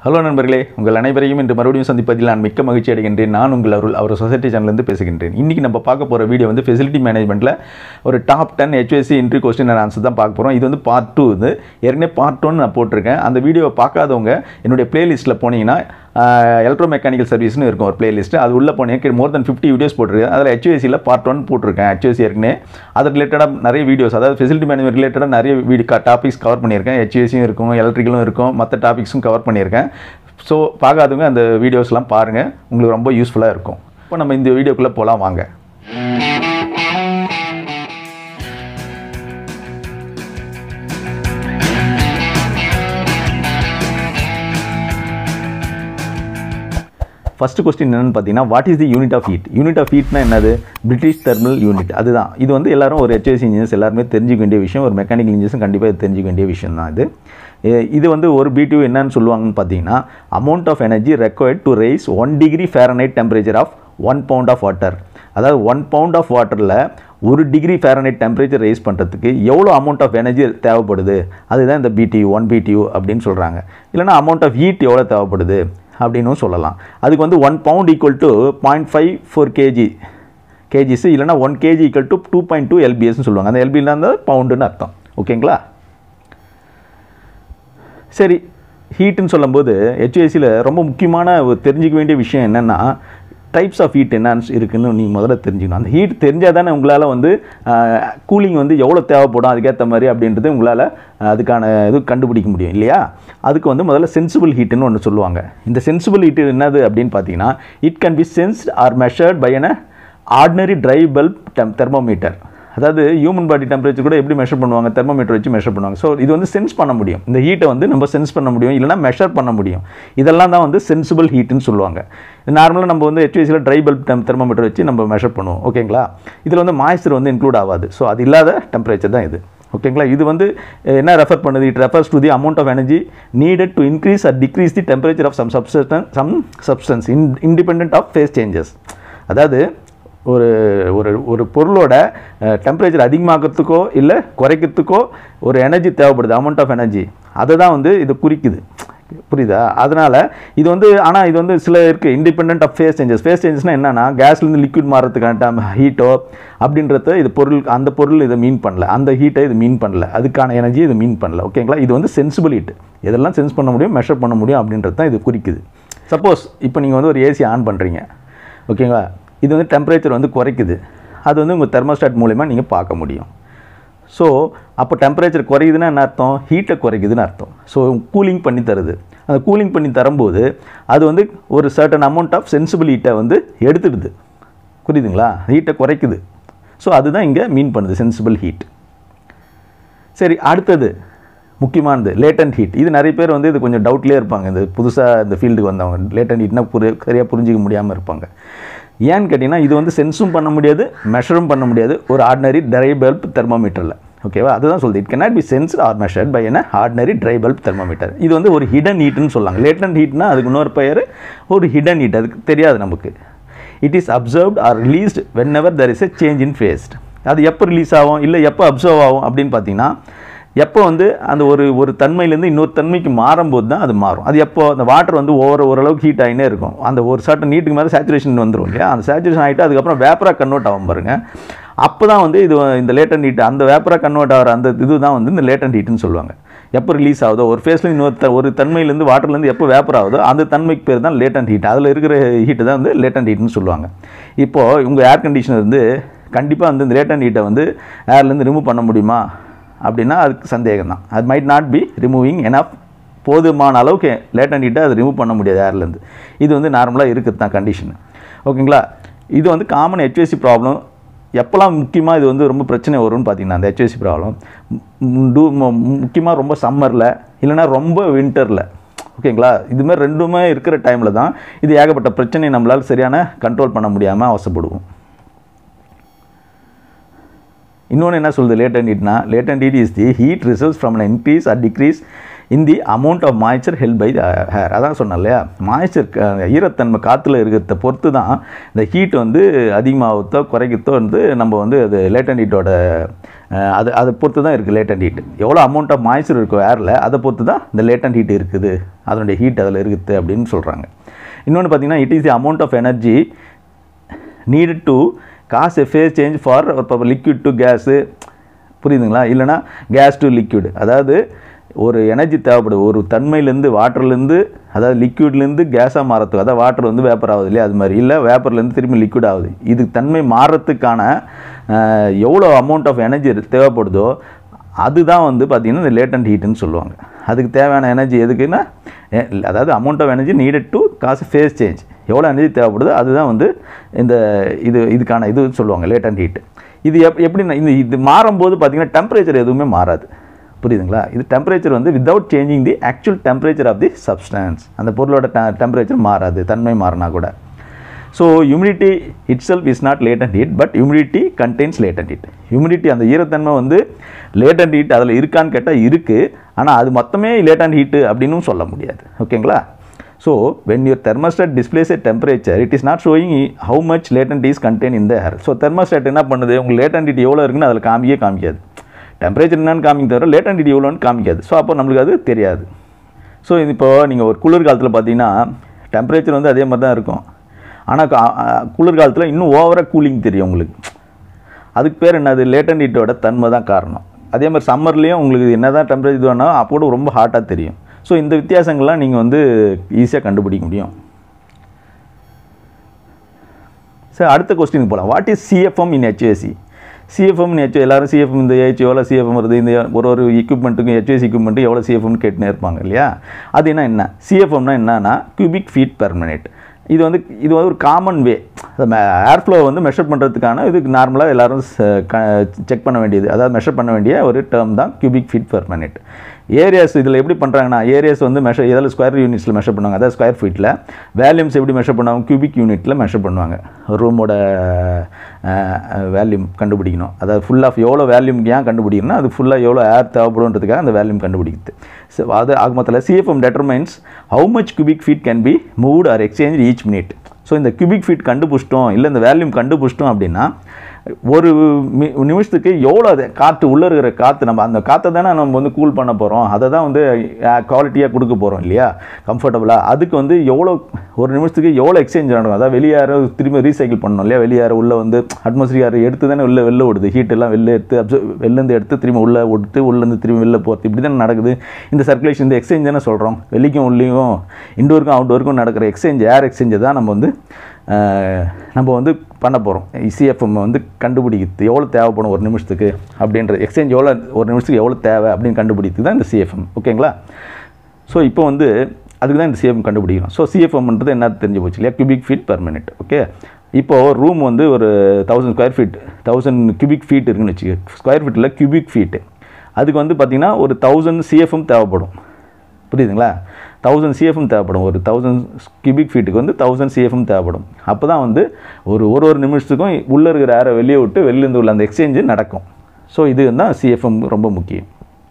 hello நண்பர்களே உங்கள் அனைவரையும் இன்று மறுபடியும் சந்திப்பதில் நான் மிக்க மகிழ்ச்சி அடைகின்றேன் நான் உங்கள் அருள் அவர் சொசைட்டி சேனல்லேருந்து பேசுகின்றேன் இன்றைக்கி நம்ம பார்க்க போகிற வீடியோ வந்து ஃபெசிலிட்டி மேனேஜ்மெண்ட்டில் ஒரு top ten HSC interview question and answer தான் பார்க்க போகிறோம் இது வந்து பார்ட் டூ இது ஏற்கனவே பார்ட் ஒன் நான் போட்டிருக்கேன் அந்த வீடியோவை பார்க்காதவங்க என்னுடைய பிளேலிஸ்ட்டில் போனீங்கன்னா எலக்ட்ரோ மெக்கானிக்கல் சர்வீஸ்னு இருக்கும் ஒரு பிளேலிஸ்ட் அது உள்ளே போனீங்க மோர் தென் ஃபிஃப்டி வீடியோஸ் போட்டிருக்கேன் அதில் ஹெச்எஸ்சியில் பார்ட் ஒன் போட்டிருக்கேன் ஹெச்எஸ்சி ஏற்கனவே அது ரிலேட்டடாக நிறைய வீடியோஸ் அதாவது ஃபெசிலிட்டி மேனேஜ்மெண்ட் ரிலேட்டடாக நிறைய வீடியோ டாபிக்ஸ் கவர் பண்ணியிருக்கேன் ஹெச்எஸ்சியும் இருக்கும் எலக்ட்ரிக்கலும் இருக்கும் மற்ற டாபிக்ஸும் கவர் பண்ணியிருக்கேன் ஸோ பார்க்காதவங்க அந்த வீடியோஸ்லாம் பாருங்கள் உங்களுக்கு ரொம்ப யூஸ்ஃபுல்லாக இருக்கும் இப்போ நம்ம இந்த வீடியோக்குள்ளே போகலாம் வாங்க ஃபஸ்ட்டு கொஸ்டின் என்னென்னு பார்த்தீங்கன்னா what is the unit of heat unit of ஹீட்னா என்னது பிரிட்டிஷ் தெர்மல் யூனிட் அதுதான் இது வந்து எல்லாரும் ஒரு ஹெச்எஸ்சி இன்ஜினியர்ஸ் எல்லாருமே தெரிஞ்சுக்க வேண்டிய விஷயம் ஒரு மெக்கானிக்கல் இன்ஜினியர்ஸும் கண்டிப்பாக இது தெரிஞ்சுக்க வேண்டிய விஷயம் தான் இது எ- இது வந்து ஒரு பிடியூ என்னன்னு சொல்லுவாங்கன்னு பார்த்தீங்கன்னா amount of energy required to raise one degree Fahrenheit temperature of one pound of water அதாவது ஒன் பவுண்ட் ஆஃப் வாட்டரில் ஒரு டிகிரி ஃபேரனைட் டெம்பரேச்சர் ரைஸ் பண்ணுறதுக்கு எவ்வளோ அமௌண்ட் ஆஃப் எனர்ஜி தேவைப்படுது அதுதான் இந்த பிடியூ ஒன் பிடியூ அப்படின்னு சொல்கிறாங்க இல்லைனா அமௌண்ட் ஆஃப் ஹீட் எவ்வளோ தேவைப்படுது அப்படின்னும் சொல்லலாம் அதுக்கு வந்து one pound equal to point five four KG KGs இல்லைனா one KG equal to two point two எல்பிஎஸ்னு சொல்லுவாங்க அந்த எல்பியில் இருந்தால் பவுண்டுன்னு அர்த்தம் ஓகேங்களா சரி ஹீட்டுன்னு சொல்லும்போது ஹெச்ஏசியில் ரொம்ப முக்கியமான ஒரு தெரிஞ்சிக்க வேண்டிய விஷயம் என்னென்னா டைப்ஸ் ஆஃப் ஹீட் என்னன்னு இருக்குன்னு நீங்கள் முதல்ல தெரிஞ்சுக்கணும் அந்த ஹீட் தெரிஞ்சால் தானே உங்களால் வந்து கூலிங் வந்து எவ்வளோ தேவைப்படும் அதுக்கேற்ற மாதிரி அப்படின்றது உங்களால் அதுக்கான இது கண்டுபிடிக்க முடியும் இல்லையா அதுக்கு வந்து முதல்ல சென்சிபிள் ஹீட்டுன்னு ஒன்று சொல்லுவாங்க இந்த சென்சிபிள் ஹீட் என்னது அப்படின்னு பார்த்தீங்கன்னா it can be sensed or measured by an ordinary dry bulb temp thermometer அதாவது ஹியூமன் பாடி டெம்பரேச்சர் கூட எப்படி மெஷர் பண்ணுவாங்க தெர்மோமீட்டர் வச்சு மெஷர் பண்ணுவாங்க ஸோ இது வந்து சென்ஸ் பண்ண முடியும் இந்த ஹீட்டை வந்து நம்ம சென்ஸ் பண்ண முடியும் இல்லைனா மெஷர் பண்ண முடியும் இதெல்லாம் தான் வந்து சென்சிபிள் ஹீட்டுன்னு சொல்லுவாங்க நார்மலாக நம்ம வந்து ஹெச்விசியில் ட்ரை பல்ப் டெம் தெர்மோமீட்டர் வச்சு நம்ம மெஷர் பண்ணுவோம் ஓகேங்களா இதில் வந்து மாய்ஸ்சர் வந்து இன்க்ளூட் ஆகாது ஸோ அது இல்லாத டெம்பரேச்சர் தான் இது ஓகேங்களா இது வந்து அஹ், என்ன ரெஃபர் பண்ணுது it refers to the amount of energy needed to increase or decrease the temperature of some substance some substance in independent of phase changes அதாவது ஒரு ஒரு ஒரு பொருளோட டெம்பரேச்சர் அதிகமாக்கிறதுக்கோ இல்லை குறைக்கிறதுக்கோ ஒரு எனர்ஜி தேவைப்படுது அமௌண்ட் ஆஃப் எனர்ஜி அதை தான் வந்து இது குறிக்குது புரியுதா அதனால் இது வந்து ஆனால் இது வந்து சில இருக்குது independent of phase changes phase சேஞ்சஸ்னால் என்னன்னா கேஸ்லேருந்து லிக்விட் மாறுறதுக்கான டைம் ஹீட்டோ அப்படின்றத இது பொருள் அந்த பொருள் இதை மீன் பண்ணல அந்த ஹீட்டை இது மீன் பண்ணல அதுக்கான எனர்ஜி இது மீன் பண்ணல ஓகேங்களா இது வந்து சென்சிபிள் ஹீட் இதெல்லாம் சென்ஸ் பண்ண முடியும் மெஷர் பண்ண முடியும் அப்படின்றது தான் இது குறிக்குது சப்போஸ் இப்போ நீங்கள் வந்து ஒரு ஏசி ஆன் பண்ணுறீங்க ஓகேங்களா இது வந்து டெம்பரேச்சர் வந்து குறைக்குது அது வந்து உங்கள் தெர்மோஸ்டாட் மூலிமா நீங்கள் பார்க்க முடியும் ஸோ அப்போ டெம்பரேச்சர் குறையுதுன்னா என்ன அர்த்தம் ஹீட்டை குறைக்குதுன்னு அர்த்தம் ஸோ கூலிங் பண்ணி தருது அந்த கூலிங் பண்ணி தரும்போது அது வந்து ஒரு சர்டன் அமௌண்ட் ஆஃப் சென்சிபிள் ஹீட்டை வந்து எடுத்துடுது புரியுதுங்களா ஹீட்டை குறைக்குது ஸோ அதுதான் இங்கே மீன் பண்ணுது சென்சிபிள் ஹீட் சரி அடுத்தது முக்கியமானது லேட்டன்ட் ஹீட் இது நிறைய பேர் வந்து இது கொஞ்சம் டவுட்லேயே இருப்பாங்க இந்த புதுசாக இந்த ஃபீல்டுக்கு வந்தவங்க லேட்டன்ட் ஹீட்னா புரி சரியாக புரிஞ்சிக்க முடியாமல் இருப்பாங்க ஏன்னு கேட்டிங்கன்னா இது வந்து சென்ஸும் பண்ண முடியாது மெஷரும் பண்ண முடியாது ஒரு ஆர்டினரி ட்ரை பல்ப் தெர்மோமீட்டரில் ஓகேவா அதுதான் சொல்லுது it cannot be sensed or measured by என்ன ஆர்டினரி ட்ரை பல்ப் தெர்மோமீட்டர் இது வந்து ஒரு ஹிடன் ஹீட்னு சொல்லுவாங்க லேட்டன்ட் ஹீட்னா அதுக்கு இன்னொரு பெயர் ஒரு ஹிடன் ஹீட் அதுக்கு தெரியாது நமக்கு it is absorbed or released whenever there is a change in phase அது எப்போ ரிலீஸ் ஆகும் இல்லை எப்போ அப்சர்வ் ஆகும் அப்படின்னு பார்த்தீங்கன்னா எப்போ வந்து அந்த ஒரு ஒரு தன்மையிலேருந்து இன்னொரு தன்மைக்கு மாறும்போது தான் அது மாறும் அது எப்போ அந்த வாட்டர் வந்து ஒவ்வொரு ஓரளவுக்கு ஹீட் ஆகினே இருக்கும் அந்த ஒரு சர்டன் நீட்டுக்கு மேலே சேச்சுரேஷன் வந்துடும் இல்லையா அந்த சேச்சுரேஷன் ஆகிட்டு அதுக்கப்புறம் வேப்பராக கன்வெர்ட் ஆகும் பாருங்க அப்போ தான் வந்து இது இந்த லேட்டன் ஹீட் அந்த வேப்பராக கன்வெர்ட் ஆகிற அந்த இது தான் வந்து இந்த லேட்டன் ஹீட்னு சொல்லுவாங்க எப்போ ரிலீஸ் ஆகுதோ ஒரு ஃபேஸில் இன்னொரு த- ஒரு தன்மையிலேருந்து வாட்டர்லேருந்து எப்போ வேப்பர் ஆகுதோ அந்த தன்மைக்கு பேர் தான் லேட்டன் ஹீட் அதில் இருக்கிற ஹீட்டு தான் வந்து லேட்டன் ஹீட்னு சொல்லுவாங்க இப்போது உங்கள் ஏர் கண்டிஷனர் வந்து கண்டிப்பாக வந்து இந்த லேட்டன் ஹீட்டை வந்து ஏர்லேருந்து ரிமூவ் பண்ண முடியுமா அப்படின்னா அதுக்கு சந்தேகம் தான் அது மைட் நாட் பி ரிமூவிங் எனப் போதுமான அளவுக்கு லேட்டன் ஹீட்டை அது ரிமூவ் பண்ண முடியாது ஏர்லேருந்து இது வந்து நார்மலாக இருக்குது தான் கண்டிஷன் ஓகேங்களா இது வந்து காமன் ஹெச்எஸ்சி ப்ராப்ளம் எப்போல்லாம் முக்கியமாக இது வந்து ரொம்ப பிரச்சனை வரும்னு பார்த்தீங்கன்னா அந்த ஹெச்எஸ்சி ப்ராப்ளம் டூ முக்கியமாக ரொம்ப சம்மரில் இல்லைன்னா ரொம்ப வின்டரில் ஓகேங்களா இதுமாதிரி ரெண்டுமே இருக்கிற டைமில் தான் இது ஏகப்பட்ட பிரச்சனை நம்மளால் சரியான கண்ட்ரோல் பண்ண முடியாமல் அவசப்படுவோம் இன்னொன்று என்ன சொல்லுது லேட்டன் ஹீட்னா latent heat is the heat results from an increase or decrease in the amount of moisture held by air அதான் சொன்னேன் இல்லையா மாய்ச்சர் ஈரத்தன்மை காற்றுல இருக்கிறத பொறுத்து தான் இந்த ஹீட் வந்து அதிகமாகத்தோ குறைக்கத்தோ வந்து நம்ம வந்து அது லேட்டன் ஹீட்டோட அஹ் அது அதை பொறுத்து தான் இருக்குது லேட்டன்ட் ஹீட் எவ்வளோ அமௌண்ட் ஆஃப் மாய்ச்சர் இருக்கும் ஏரில் அதை பொறுத்து தான் இந்த லேட்டன்ட் ஹீட் இருக்குது அதனுடைய ஹீட் அதில் இருக்குது அப்படின்னு சொல்கிறாங்க இன்னொன்று பார்த்தீங்கன்னா it is the amount of energy needed to cause a phase change for இப்போ லிக்விட் டு கேஸு புரியுதுங்களா இல்லைனா கேஸ் டு லிக்விட் அதாவது ஒரு எனர்ஜி தேவைப்படுது ஒரு தன்மையிலேருந்து வாட்டர்லேருந்து அதாவது லிக்விட்லேருந்து கேஸாக மாறத்துக்கு அதாவது வாட்டர் வந்து வேப்பர் ஆகுது இல்லையா அது மாதிரி இல்லை வேப்பர்லேருந்து திரும்பி லிக்விட் ஆகுது இது தன்மை மாறுறதுக்கான அஹ், எவ்வளோ அமௌண்ட் ஆஃப் எனர்ஜி தேவைப்படுதோ அதுதான் வந்து பார்த்திங்கன்னா இந்த லேட்டன்ட் ஹீட்டுன்னு சொல்லுவாங்க அதுக்கு தேவையான எனர்ஜி எதுக்குன்னா எ- அதாவது amount of energy needed to cause phase change எவ்வளோ எனர்ஜி தேவைப்படுதோ அதுதான் வந்து இந்த இது இதுக்கான இது சொல்லுவாங்க லேட்டன்ட் ஹீட் இது எப் எப்படின்னா இந்த இது மாறும்போது பார்த்திங்கன்னா டெம்பரேச்சர் எதுவுமே மாறாது புரியுதுங்களா இது டெம்பரேச்சர் வந்து without changing the actual temperature of the substance அந்த பொருளோட டெம்பரேச்சர் மாறாது தன்மை மாறினா கூட so humidity itself is not latent heat but humidity contains latent heat humidity அந்த ஈரத்தன்மை வந்து லேட்டன்ட் ஹீட் அதில் இருக்கான்னு கேட்டால் இருக்குது ஆனால் அது மொத்தமே லேட்டன்ட் ஹீட்டு அப்படின்னும் சொல்ல முடியாது ஓகேங்களா so when your thermostat displays a temperature it is not showing how much latent is contained in the air so thermostat என்ன பண்ணுது உங்களுக்கு லேட்டன்ட் ஹீட் எவ்வளோ இருக்குன்னு அதில் காமிக்கவே காமிக்காது டெம்பரேச்சர் என்னன்னு காமிக்க தவிர லேட்டன்ட் ஹீட் எவ்வளோன்னு காமிக்காது ஸோ அப்போ நம்மளுக்கு அது தெரியாது ஸோ இது இப்போ நீங்கள் ஒரு குளிர் காலத்தில் பார்த்தீங்கன்னா டெம்பரேச்சர் வந்து அதே மாதிரி தான் இருக்கும் ஆனால் குளிர் காலத்தில் இன்னும் ஓவராக கூலிங் தெரியும் உங்களுக்கு அதுக்கு பேர் என்னது லேட்டன் ஹீட்டோட தன்மை தான் காரணம் அதே மாதிரி சம்மர்லேயும் உங்களுக்கு என்ன தான் டெம்பரேச்சர் இது வேணாலும் அப்போ கூட ரொம்ப ஹாட்டாக தெரியும் ஸோ இந்த வித்தியாசங்கள்லாம் நீங்கள் வந்து ஈஸியாக கண்டுபிடிக்க முடியும் சார் அடுத்த கொஸ்டினுக்கு போகலாம் what is CFM in HVAC CFM H எல்லாரும் சிஎஃப்எம் இந்த ஹெச் எவ்வளோ சிஎஃப்எம் வருது இந்த ஒரு ஒரு எக்யூப்மெண்ட்டுக்கும் ஹெச்ஏசி எக்யூப்மெண்ட்டு எவ்வளோ சிஎஃப்எம் கேட்டுனே இருப்பாங்க இல்லையா அது என்ன என்ன சிஎஃப்எம்னா என்னன்னா கியூபிக் ஃபீட் பெர் மினிட் இது வந்து இது வந்து ஒரு காமன் வே ஏர் ஃப்ளோ வந்து மெஷர் பண்ணுறதுக்கான இதுக்கு நார்மலாக எல்லாரும் செக் பண்ண வேண்டியது அதாவது மெஷர் பண்ண வேண்டிய ஒரு டேர்ம் தான் cubic feet per minute areas இதில் எப்படி பண்ணுறாங்கன்னா ஏரியாஸ் வந்து மெஷர் இதில் ஸ்கொயர் யூனிட்ஸில் மெஷர் பண்ணுவாங்க அதாவது ஸ்கொயர் ஃபீட்டில் வேல்யூம்ஸ் எப்படி மெஷர் பண்ணுவாங்க கியூபிக் யூனிட்டில் மெஷர் பண்ணுவாங்க ரூமோட வேல்யூம் கண்டுபிடிக்கணும் அதாவது ஃபுல் ஆஃப் எவ்வளோ வேல்யூம் ஏன் கண்டுபிடிக்கணும்னா அது ஃபுல்லாக எவ்வளோ ஏர் தேவைப்படுன்றதுக்காக அந்த வேல்யூம் கண்டுபிடிக்குது ஸோ அது ஆக மொத்தத்தில் CFM determines how much cubic feet can be moved or exchange each minute so இந்த கியூபிக் ஃபீட் கண்டுபிடிச்சிட்டோம் இல்லை இந்த வேல்யூம் கண்டுபிடிச்சிட்டோம் அப்படின்னா ஒரு மி நிமிஷத்துக்கு எவ்வளோ அது காற்று உள்ளே இருக்கிற காற்று நம்ம அந்த காற்றை தானே நம்ம வந்து கூல் பண்ண போகிறோம் அதை தான் வந்து குவாலிட்டியாக கொடுக்க போகிறோம் இல்லையா கம்ஃபர்டபுளாக அதுக்கு வந்து எவ்வளோ ஒரு நிமிஷத்துக்கு எவ்வளோ எக்ஸ்சேஞ்ச் நடக்கும் அதாவது வெளியார திரும்ப ரீசைக்கிள் பண்ணணும் இல்லையா வெளியார உள்ளே வந்து அட்மாஸ்பியர் எடுத்து தானே வெளில வெளில ஓடுது ஹீட் எல்லாம் வெளில எடுத்து அப்சர்வ் வெளிலேருந்து எடுத்து திரும்ப உள்ளே விட்டு உள்ளேருந்து திரும்ப வெளில போகிறது இப்படி தானே நடக்குது இந்த சர்க்குலேஷன் இந்த எக்ஸ்சேஞ்ச் தானே சொல்கிறோம் வெளிக்கும் உள்ளேயும் இண்டோருக்கும் அவுட்டோருக்கும் நடக்கிற எக்ஸ்சேஞ்ச் ஏர் எக்ஸ்சேஞ்சை தான் நம்ம வந்து அஹ், நம்ம வந்து பண்ண போகிறோம் சிஎஃப்எம் வந்து கண்டுபிடிக்கிறது எவ்வளோ தேவைப்படும் ஒரு நிமிஷத்துக்கு அப்படின்றது எக்ஸ்சேஞ்ச் எவ்வளோ ஒரு நிமிஷத்துக்கு எவ்வளோ தேவை அப்படின்னு கண்டுபிடிக்கிறது தான் இந்த சிஎஃப்எம் ஓகேங்களா ஸோ இப்போ வந்து அதுக்கு தான் இந்த சிஎஃப்எம் கண்டுபிடிக்கிறோம் ஸோ சிஎஃப்எம்ன்றது என்ன தெரிஞ்சு போச்சு இல்லையா cubic feet per minute okay இப்போது ரூம் வந்து ஒரு thousand square feet thousand cubic feet இருக்குன்னு வச்சுக்க ஸ்கொயர் ஃபீட்டில் கியூபிக் ஃபீட்டு அதுக்கு வந்து பார்த்திங்கன்னா ஒரு தௌசண்ட் சிஎஃப்எம் தேவைப்படும் புரியுதுங்களா தௌசண்ட் சிஎஃப்எம் தேவைப்படும் ஒரு தௌசண்ட் கியூபிக் ஃபீட்டுக்கு வந்து தௌசண்ட் சிஎஃப்எம் தேவைப்படும் அப்போ தான் வந்து ஒரு ஒரு ஒரு நிமிஷத்துக்கும் உள்ளே இருக்கிற ஏரை வெளியே விட்டு வெளிலேருந்து உள்ள அந்த எக்ஸ்சேஞ்சு நடக்கும் ஸோ இது தான் சிஎஃப்எம் ரொம்ப முக்கியம்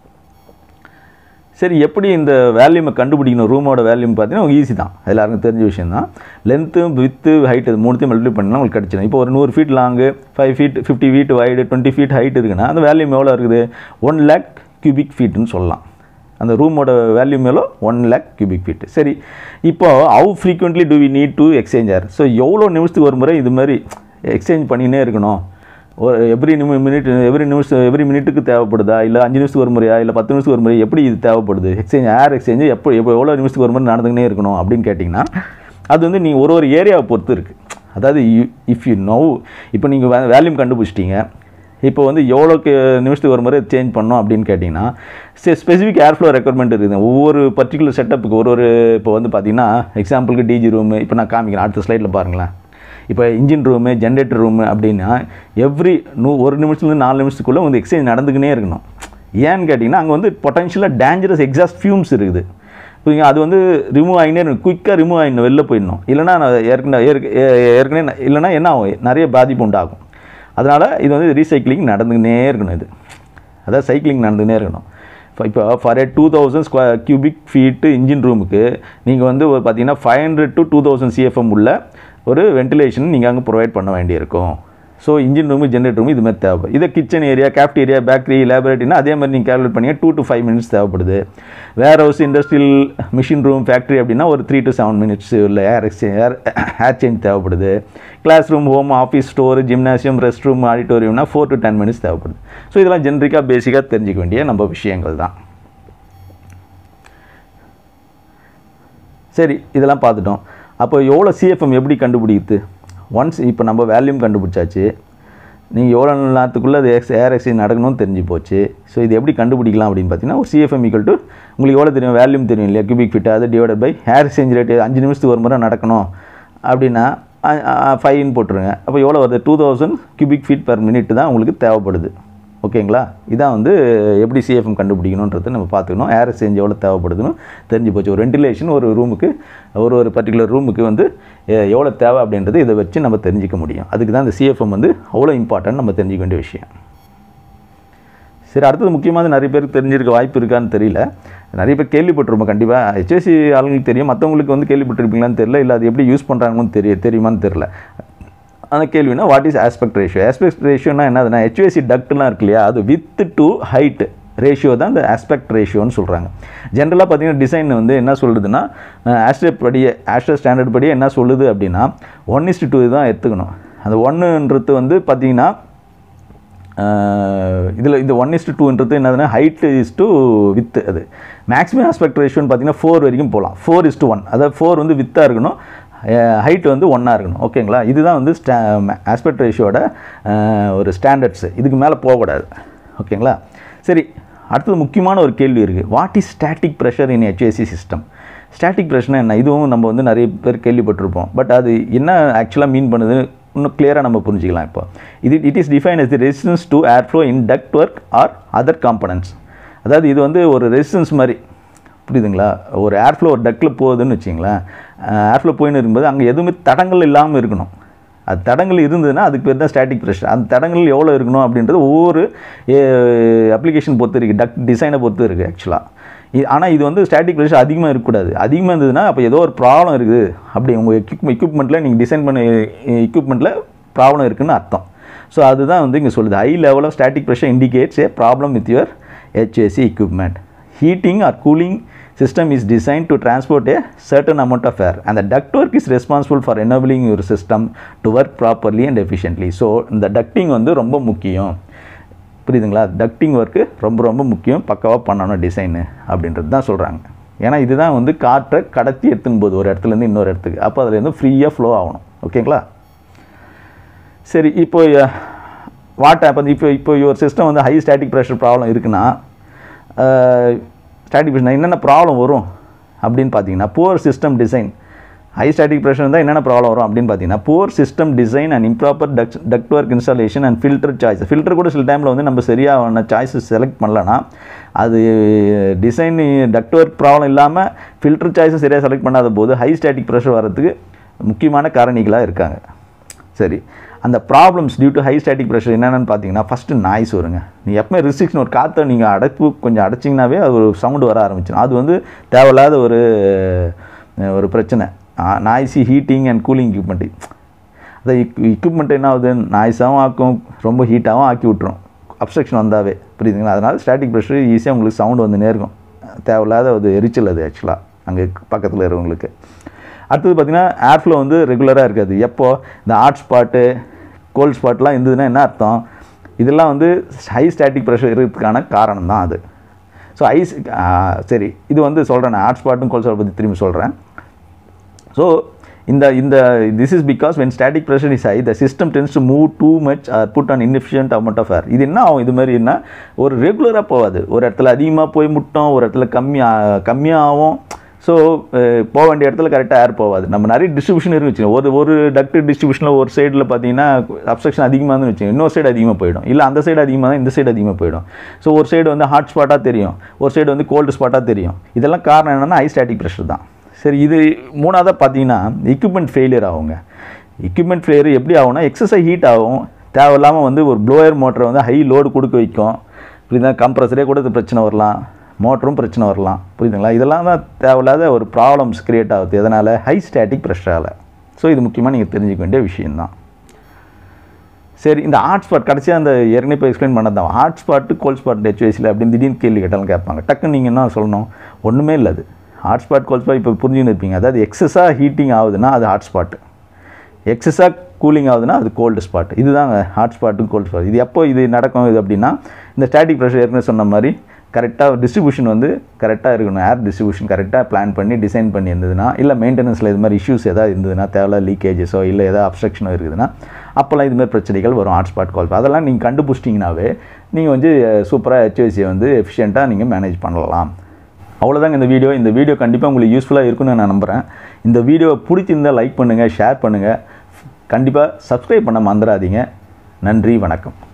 சரி எப்படி இந்த வேல்யூமை கண்டுபிடிக்கணும் ரூமோட வேல்யூம் பார்த்தீங்கன்னா ஈஸி தான் எல்லாருக்கும் தெரிஞ்ச விஷயம் தான் லென்த்து வித்து ஹைட் இது மூணுத்தையும் மல்டிப்ளை பண்ணால் உங்களுக்கு கிடச்சிடும் இப்போ ஒரு நூறு feet long five feet fifty feet wide twenty feet height இருக்குன்னா அந்த வேல்யூம் எவ்வளோ இருக்குது ஒன் லேக் கியூபிக் ஃபீட்டுன்னு சொல்லலாம் அந்த ரூமோட வேல்யூ மேலோ ஒன் லேக் கியூபிக் ஃபீட் சரி இப்போ how frequently do we need to exchanger so எவ்வளோ நிமிஷத்துக்கு ஒரு முறை இது மாதிரி எக்ஸ்சேஞ்ச் பண்ணினே இருக்கணும் ஒரு எவ்ரி நிமி மினிட் எவ்ரி நிமிஷம் எவ்ரி மினிட்டுக்கு தேவைப்படுதா இல்லை அஞ்சு நிமிஷத்துக்கு ஒரு முறையா இல்லை பத்து நிமிஷத்துக்கு ஒரு முறை எப்படி இது தேவைப்படுது எக்ஸ்சேஞ்ச் ஏர் எக்ஸ்சேஞ்சு எப்போ எப்போ எவ்வளோ நிமிஷத்துக்கு ஒரு முறை நடந்துக்கினே இருக்கணும் அப்படின்னு கேட்டிங்கன்னா அது வந்து நீங்கள் ஒரு ஒரு ஏரியாவை பொறுத்து இருக்குது அதாவது இஃப் யூ நோ இப்போ நீங்கள் வேல்யூம் கண்டுபிடிச்சிட்டீங்க இப்போ வந்து எவ்வளோக்கு நிமிஷத்துக்கு ஒரு முறை சேஞ்ச் பண்ணோம் அப்படின்னு கேட்டிங்கன்னா ஸ்பெசிஃபிக் ஏர் ஃப்ளோ ரெக்குவயர்மெண்ட் இருக்குது ஒவ்வொரு பர்டிகுலர் செட்டப்புக்கு ஒரு ஒரு இப்போ வந்து பார்த்தீங்கன்னா எக்ஸாம்பிளுக்கு டிஜி ரூமு இப்போ நான் காமிக்கிறேன் அடுத்த ஸ்லைடில் பாருங்களேன் இப்போ இன்ஜின் ரூமு ஜென்ரேட்டர் ரூமு அப்படின்னா எவ்ரி நூ ஒரு நிமிஷத்துலேருந்து நாலு நிமிஷத்துக்குள்ளே வந்து எக்ஸ்சேஞ்ச் நடந்துக்கினே இருக்கணும் ஏன்னு கேட்டிங்கன்னா அங்கே வந்து பொட்டன்ஷியலாக டேஞ்சரஸ் எக்ஸாஸ்ட் ஃபியூம்ஸ் இருக்குது புரியுங்க அது வந்து ரிமூவ் ஆகினே இருக்கும் குயிக்காக ரிமூவ் ஆகிடணும் வெளில போயிடணும் இல்லைனா நான் ஏற்கனவே ஏற்க- ஏ- ஏற்கனவே நான் இல்லைனா என்ன ஆகும் நிறைய பாதிப்பு உண்டாகும் அதனால் இது வந்து ரீசைக்ளிங் நடந்துக்கினே இருக்கணும் இது அதாவது சைக்கிளிங் நடந்துக்கினே இருக்கணும் இப்போ இப்போ ஃபார் ஏ டூ தௌசண்ட் ஸ்கொ கியூபிக் ஃபீட்டு இன்ஜின் ரூமுக்கு நீங்கள் வந்து ஒரு பார்த்தீங்கன்னா five hundred to two thousand CFM உள்ள ஒரு வென்டிலேஷன் நீங்கள் அங்கே ப்ரொவைட் பண்ண வேண்டியிருக்கும் so engine room generate room இது மாதிரி தேவைப்படும் இதே கிச்சன் ஏரியா கேஃப்டேரியா பேக்கரி லேபரேட்டரினா அதே மாதிரி நீங்கள் கேல்குலேட் பண்ணி டூ டு ஃபைவ் மினிட்ஸ் தேவைப்படுது warehouse industrial machine room factory அப்படின்னா ஒரு த்ரீ டு செவன் மினிட்ஸ் இல்லை air exchange air air change தேவைப்படுது class room home office store gymnasium rest room ஆடிட்டோரியம்னா ஃபோர் டு டென் மினிட்ஸ் தேவைப்படுது so இதெல்லாம் ஜென்ரிக்காக பேசிக்காக தெரிஞ்சிக்க வேண்டிய நம்ம விஷயங்கள் தான் சரி இதெல்லாம் பார்த்துட்டோம் அப்போ எவ்வளோ சிஎஃப்எம் எப்படி கண்டுபிடிக்குது ஒன்ஸ் இப்போ நம்ம வேல்யூம் கண்டுபிடிச்சாச்சு நீங்கள் எவ்வளோ நேரத்துக்குள்ளே அது எக்ஸ் ஏர் எக்ஸைஸ் நடக்கணும்னு தெரிஞ்சு போச்சு ஸோ இது எப்படி கண்டுபிடிக்கலாம் அப்படின்னு பார்த்தீங்கன்னா ஒரு சிஎஃப்எம் ஈக்குவல் டு உங்களுக்கு எவ்வளோ தெரியும் வேல்யூம் தெரியும் இல்லையா கியூபிக் ஃபிட் அது divided by air exchange rate அஞ்சு நிமிஷத்துக்கு ஒரு முறை நடக்கணும் அப்படின்னா ஃபைன் போட்டுருங்க அப்போ எவ்வளோ வருது two thousand cubic feet per minute தான் உங்களுக்கு தேவைப்படுது ஓகேங்களா இதான் வந்து எப்படி சிஎஃப்எம் கண்டுபிடிக்கணுன்றது நம்ம பார்த்துக்கணும் ஏர் எக்ஸ்சேஞ்ச் எவ்வளோ தேவைப்படுதுன்னு தெரிஞ்சு போச்சு ஒரு வென்டிலேஷன் ஒரு ரூமுக்கு ஒரு ஒரு பர்டிகுலர் ரூமுக்கு வந்து எ- எவ்வளோ தேவை அப்படின்றது இதை வச்சு நம்ம தெரிஞ்சிக்க முடியும் அதுக்கு தான் இந்த சிஎஃப்எம் வந்து அவ்வளோ இம்பார்ட்டன்ட் நம்ம தெரிஞ்சிக்க வேண்டிய விஷயம் சரி அடுத்தது முக்கியமாக நிறைய பேருக்கு தெரிஞ்சிருக்க வாய்ப்பு இருக்கான்னு தெரியல நிறைய பேர் கேள்விப்பட்டிருப்போம் கண்டிப்பாக ஹெச்எஸ்சி ஆளுங்களுக்கு தெரியும் மற்றவங்களுக்கு வந்து கேள்விப்பட்டிருப்பீங்களான்னு தெரியல இல்லை அது எப்படி யூஸ் பண்ணுறாங்கன்னு தெரிய தெரியுமான்னு தெரியல அந்த கேள்வினா what is aspect ratio aspect ரேஷியோனா என்னதுன்னா ஹெச்எஸ்சி டக்ட்லாம் இருக்கு இல்லையா அது வித் டு ஹைட் ரேஷியோ தான் இந்த ஆஸ்பெக்ட் ரேஷியோன்னு சொல்கிறாங்க ஜென்ரலாக பார்த்தீங்கன்னா டிசைன் வந்து என்ன சொல்லுதுன்னா ஆஸ்ட்ரேட் படியே ஆஸ்ட்ரோ ஸ்டாண்டர்ட் படியே என்ன சொல்லுது அப்படின்னா ஒன் இஸ்டு டூ தான் எடுத்துக்கணும் அந்த ஒன்றுன்றது வந்து பார்த்தீங்கன்னா இதில் இந்த ஒன் இஸ்டு டூன்றது என்னதுன்னா ஹைட் இஸ் டு வித் அது மேக்ஸிமம் ஆஸ்பெக்ட் ரேஷியோன்னு பார்த்தீங்கன்னா ஃபோர் வரைக்கும் போகலாம் ஃபோர் இஸ் டு ஒன் அதாவது ஃபோர் வந்து வித்தாக இருக்கணும் ஹைட் வந்து ஒன்னாக இருக்கணும் ஓகேங்களா இதுதான் வந்து ஸ்டா ஆஸ்பெக்ட் ரேஷியோட ஒரு ஸ்டாண்டர்ட்ஸு இதுக்கு மேலே போகக்கூடாது ஓகேங்களா சரி அடுத்தது முக்கியமான ஒரு கேள்வி இருக்குது what is static pressure in HVAC system static ப்ரெஷர்னா என்ன இதுவும் நம்ம வந்து நிறைய பேர் கேள்விப்பட்டிருப்போம் பட் அது என்ன ஆக்சுவலாக மீன் பண்ணுது இன்னும் கிளியராக நம்ம புரிஞ்சிக்கலாம் இப்போ இது it is define as the resistance to airflow in duct work or other components அதாவது இது வந்து ஒரு ரெசிஸ்டன்ஸ் மாதிரி புரியுதுங்களா ஒரு ஏர்ஃப்ளோ ஒரு டக்கில் போகுதுன்னு வச்சிங்களேன் ஏர்ஃப்ளோ போயின்னு இருக்கும்போது அங்கே எதுவுமே தடங்கள் இல்லாமல் இருக்கணும் அது தடங்கள் இருந்ததுன்னா அதுக்கு பேர் தான் ஸ்டாட்டிக் ப்ரெஷர் அந்த தடங்கள் எவ்வளோ இருக்கணும் அப்படின்றது ஒவ்வொரு அப்ளிகேஷன் பொறுத்து இருக்குது டக் டிசைனை பொறுத்து இருக்குது ஆக்சுவலாக ஆனால் இது வந்து ஸ்டாட்டிக் ப்ரெஷர் அதிகமாக இருக்கக்கூடாது அதிகமாக இருந்ததுன்னா அப்போ ஏதோ ஒரு ப்ராப்ளம் இருக்குது அப்படி உங்கள் எக்யூப் எக்யூப்மெண்ட்டில் நீங்கள் டிசைன் பண்ண எக்யூப்மெண்ட்டில் ப்ராப்ளம் இருக்குன்னு அர்த்தம் ஸோ அதுதான் வந்து இங்கே சொல்லுது high level of static pressure indicates a problem with your HVAC equipment heating or cooling system is designed to transport a certain amount of air and the ductwork is responsible for enabling your system to work properly and efficiently so இந்த ducting வந்து ரொம்ப முக்கியம் புரியுதுங்களா ducting work ரொம்ப ரொம்ப முக்கியம் பக்காவாக பண்ணணும் டிசைனு அப்படின்றது தான் சொல்கிறாங்க ஏன்னா இதுதான் வந்து காற்றை கடத்தி எடுத்துன்னு போகுது ஒரு இடத்துலேருந்து இன்னொரு இடத்துக்கு அப்போ அதுலேருந்து ஃப்ரீயாக ஃப்ளோ ஆகணும் ஓகேங்களா சரி இப்போ வாட் ஹேப்பன் இப்போ இப்போ ஒரு சிஸ்டம் வந்து ஹை ஸ்டாட்டிக் ப்ரெஷர் ப்ராப்ளம் இருக்குன்னா ஸ்டாட்டிக் ப்ரெஷர் என்னென்ன ப்ராப்ளம் வரும் அப்படின்னு பார்த்தீங்கன்னா poor system design high static pressure இருந்தால் என்னென்ன ப்ராப்ளம் வரும் அப்படின்னு பார்த்தீங்கன்னா poor system design and improper duct duct work installation and filter choice filter கூட சில டைமில் வந்து நம்ம சரியான சாய்ஸஸ் செலக்ட் பண்ணலன்னா அது டிசைன் டக்ட் ஒர்க் ப்ராப்ளம் இல்லாமல் ஃபில்டர் சாய்ஸை சரியாக செலக்ட் பண்ணாத போது ஹை ஸ்டாட்டிக் ப்ரெஷர் வர்றதுக்கு முக்கியமான காரணிகளாக இருக்காங்க சரி அந்த problems due to high static pressure என்னென்னு பார்த்தீங்கன்னா ஃபஸ்ட்டு நாய்ஸ் வருங்க நீ எப்பவுமே ரிஸ்ட்ரிக்ஷன் ஒரு காற்றை நீங்கள் அடைப்பு கொஞ்சம் அடைச்சிங்கனாவே அது ஒரு சவுண்டு வர ஆரம்பிச்சிடும் அது வந்து தேவையில்லாத ஒரு ஒரு பிரச்சனை noisy heating and cooling equipment அதை எக்யூப்மெண்ட் என்ன ஆகுது நாய்ஸாகவும் ஆக்கும் ரொம்ப ஹீட்டாகவும் ஆக்கி விட்ரும் அப்ஸ்ட்ரக்ஷன் வந்தாவே புரியுதுங்களா அதனால் ஸ்டாட்டிக் ப்ரெஷர் ஈஸியாக உங்களுக்கு சவுண்டு வந்து நேர்க்கும் தேவையில்லாத ஒரு எரிச்சல் அது ஆக்சுவலாக அங்கே பக்கத்தில் இருக்கிறவங்களுக்கு அடுத்தது பார்த்திங்கன்னா ஏர்ஃப்ளோ வந்து ரெகுலராக இருக்காது எப்போ இந்த ஹாட் ஸ்பாட்டு கோல்ட் ஸ்பாட்லாம் இருந்ததுன்னா என்ன அர்த்தம் இதெல்லாம் வந்து ஹை ஸ்டாட்டிக் ப்ரெஷர் இருக்கிறதுக்கான காரணம் தான் அது ஸோ ஐஸ் சரி இது வந்து சொல்கிறேன் நான் ஹாட் ஸ்பாட்டும் கோல்ட் ஸ்பாட் பற்றி திரும்பி சொல்கிறேன் ஸோ இந்த இந்த this is because when static pressure is high the system tends to move too much or put an inefficient amount of air இது என்ன ஆகும் இது மாதிரி என்ன ஒரு ரெகுலராக போகாது ஒரு இடத்துல அதிகமாக போய் முட்டோம் ஒரு இடத்துல கம்மி கம்மியாகும் ஸோ போக வேண்டிய இடத்துல கரெக்டாக ஏர் போகாது நம்ம நிறைய டிஸ்ட்ரிபியூஷன் இருந்துச்சு ஒரு ஒரு டக்ட் டிஸ்ட்ரிபியூஷனில் ஒரு சைடில் பார்த்தீங்கன்னா அப்செக்ஷன் அதிகமாக இருந்து வச்சுங்க இன்னொரு சைடு அதிகமாக போயிடும் இல்லை அந்த சைடு அதிகமாக தான் இந்த சைடு அதிகமாக போயிடும் ஸோ ஒரு சைடு வந்து ஹாட் ஸ்பாட்டாக தெரியும் ஒரு சைடு வந்து கோல்டு ஸ்பாட்டாக தெரியும் இதெல்லாம் காரணம் என்னென்னா ஹை ஸ்டாட்டிக் ப்ரெஷர் தான் சரி இது மூணாவதாக பார்த்தீங்கன்னா எக்யூப்மெண்ட் ஃபெயிலியர் ஆகுங்க எக்யூப்மெண்ட் ஃபெயிலியர் எப்படி ஆகும்னா எக்ஸசைஸ் ஹீட் ஆகும் தேவையில்லாமல் வந்து ஒரு ப்ளோயர் மோட்டரை வந்து ஹை லோடு கொடுக்க வைக்கும் இப்படி தான் கம்ப்ரஸரே கூட இது பிரச்சனை வரலாம் மோட்டரும் பிரச்சனை வரலாம் புரியுதுங்களா இதெல்லாம் தான் தேவையில்லாத ஒரு ப்ராப்ளம்ஸ் க்ரியேட் ஆகுது எதனால் ஹை ஸ்டாட்டிக் ப்ரெஷரால் ஸோ இது முக்கியமாக நீங்கள் தெரிஞ்சுக்க வேண்டிய விஷயந்தான் சரி இந்த ஹாட் ஸ்பாட் கடைசியாக அந்த ஏற்கனவே இப்போ எக்ஸ்பிளைன் பண்ணது தான் ஹாட் ஸ்பாட்டு கோல்ட் ஸ்பாட் ஹெச்ஓசியில் அப்படின்னு திடீர்னு கேள்வி கேட்டாலும் கேட்பாங்க டக்குன்னு நீங்கள் என்ன சொல்லணும் ஒன்றுமே இல்லை அது ஹாட் ஸ்பாட் கோல்ட் ஸ்பாட் இப்போ புரிஞ்சுன்னு இருப்பீங்க அதாவது எக்ஸஸாக ஹீட்டிங் ஆகுதுன்னா அது ஹாட் ஸ்பாட்டு எக்ஸஸாக கூலிங் ஆகுதுன்னா அது கோல்டு ஸ்பாட் இதுதாங்க ஹாட் ஸ்பாட்டும் கோல்டு ஸ்பாட் இது எப்போ இது நடக்கும் இது அப்படின்னா இந்த ஸ்டாட்டிக் ப்ரெஷர் ஏற்கனவே சொன்ன மாதிரி கரெக்டாக டிஸ்ட்ரிபியூஷன் வந்து கரெக்டாக இருக்கணும் ஏர் டிஸ்ட்ரிபியூஷன் கரெக்டாக பிளான் பண்ணி டிசைன் பண்ணி இருந்ததுன்னா இல்லை மெயின்டெனன்ஸில் இது மாதிரி இஷ்யூஸ் எதாவது இருந்ததுன்னா தேவையில்ல லீக்கேஜஸோ இல்லை எதாவது அப்ஸ்ட்ரக்ஷனோ இருக்குதுன்னா அப்போல்லாம் இது மாதிரி பிரச்சனைகள் வரும் ஹாட் ஸ்பாட் கால் அதெல்லாம் நீங்கள் கண்டுபிடிச்சிட்டிங்கனாவே நீங்கள் வந்து சூப்பராக ஹெச்ஓசியை வந்து எஃபிஷியண்ட்டாக நீங்கள் மேனேஜ் பண்ணலாம் அவ்வளோதாங்க இந்த வீடியோ இந்த வீடியோ கண்டிப்பாக உங்களுக்கு யூஸ்ஃபுல்லாக இருக்குன்னு நான் நம்புகிறேன் இந்த வீடியோவை பிடிச்சிருந்தால் லைக் பண்ணுங்கள் ஷேர் பண்ணுங்கள் கண்டிப்பாக சப்ஸ்கிரைப் பண்ண மறந்துடாதீங்க நன்றி வணக்கம்